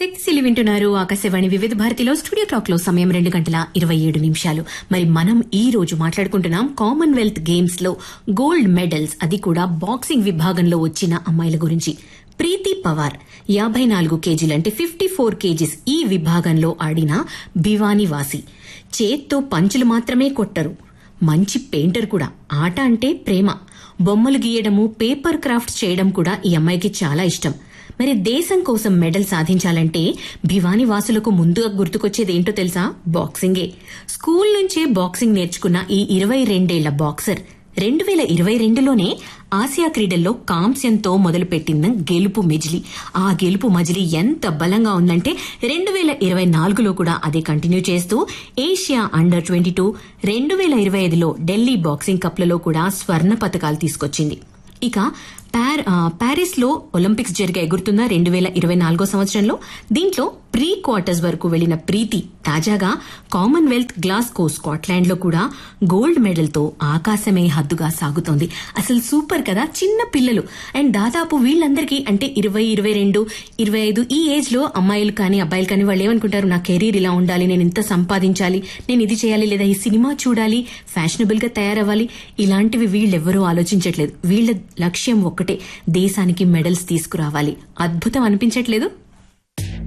శక్తిశీలి వింటున్నారు ఆకాశవాణి వివిధ భారతిలో స్టూడియో క్లాక్ లో సమయం రెండు గంటల ఇరవై ఏడు నిమిషాలు మరి మనం ఈ రోజు మాట్లాడుకుంటున్నాం కామన్వెల్త్ గేమ్స్ లో గోల్డ్ మెడల్స్ అది కూడా బాక్సింగ్ విభాగంలో వచ్చిన అమ్మాయిల గురించి ప్రీతి పవార్ యాభై నాలుగు కేజీలు అంటే ఫిఫ్టీ ఫోర్ కేజీస్ ఈ విభాగంలో ఆడిన భివానీ వాసి చేత్తో పంచులు మాత్రమే కొట్టరు మంచి పెయింటర్ కూడా ఆట అంటే ప్రేమ బొమ్మలు గీయడము పేపర్ క్రాఫ్ట్ చేయడం కూడా ఈ అమ్మాయికి చాలా ఇష్టం మరి దేశం కోసం మెడల్ సాధించాలంటే భివానీ వాసులకు ముందుగా గుర్తుకొచ్చేది ఏంటో తెలుసా బాక్సింగే స్కూల్ నుంచే బాక్సింగ్ నేర్చుకున్న ఈ ఇరవై రెండేళ్ల బాక్సర్ రెండు వేల ఇరవై రెండులోనే ఆసియా క్రీడల్లో కాంస్యంతో మొదలుపెట్టిన గెలుపు మెజిలి ఆ గెలుపు మజిలీ ఎంత బలంగా ఉందంటే రెండు వేల ఇరవై నాలుగులో కూడా అదే కంటిన్యూ చేస్తూ ఏషియా అండర్ ట్వంటీ టూ రెండు వేల ఇరవై ఐదులో ఢిల్లీ బాక్సింగ్ కప్లలో కూడా స్వర్ణ పతకాలు తీసుకొచ్చింది ఇక ప్యారిస్ లో ఒలింపిక్స్ జరిగాయి గుర్తుందా రెండు వేల ఇరవై నాలుగో సంవత్సరంలో దీంట్లో ప్రీ క్వార్టర్స్ వరకు వెళ్లిన ప్రీతి తాజాగా కామన్వెల్త్ గ్లాస్కో స్కాట్లాండ్ లో కూడా గోల్డ్ మెడల్ తో ఆకాశమే హద్దుగా సాగుతోంది అసలు సూపర్ కదా చిన్న పిల్లలు అండ్ దాదాపు వీళ్ళందరికీ అంటే ఇరవై ఇరవై రెండు ఇరవై ఐదు ఈ ఏజ్ లో అమ్మాయిలు కానీ అబ్బాయిలు కానీ వాళ్ళు ఏమనుకుంటారు నా కెరీర్ ఇలా ఉండాలి నేను ఇంత సంపాదించాలి నేను ఇది చేయాలి లేదా ఈ సినిమా చూడాలి ఫ్యాషనబుల్ గా తయారవ్వాలి ఇలాంటివి వీళ్ళెవ్వరూ ఆలోచించట్లేదు వీళ్ళ లక్ష్యం ఒక్కటే దేశానికి మెడల్స్ తీసుకురావాలి అద్భుతం అనిపించట్లేదు